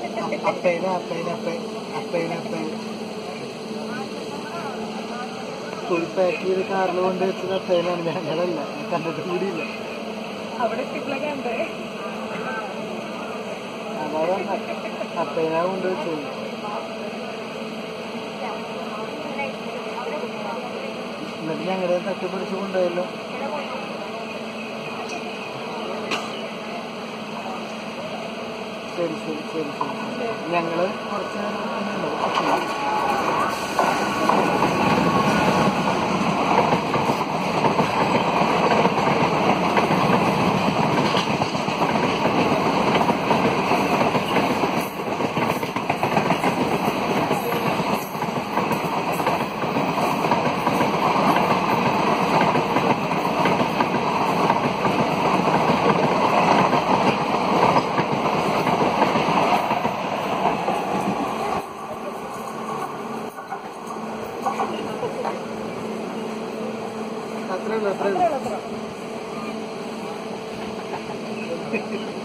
അപ്പേന അപ്പേന അപ്പേ അപ്പേന അപ്പേ full pack ചെയ്ത് കാറിൽ കൊണ്ട് വെച്ചത് അപ്പേനാണ് ഞങ്ങളല്ല കണ്ടിട്ട് കൂടിയില്ല അവിടെ എത്തിയപ്പോഴൊക്കെ ഉണ്ട് അതാ പറഞ്ഞ അപ്പേന കൊണ്ട് വെച്ചത് എന്നിട്ട് ഞങ്ങളെ തട്ടിപ്പിടിച്ച് കൊണ്ടുപോയല്ലോ ശരി ശരി ശരി ശരി ഞങ്ങള് കുറച്ച് നേരം ഉണ്ടാവും അത്രേ ഉള്ളൂ അത്രേ ഉള്ളൂ അത്ര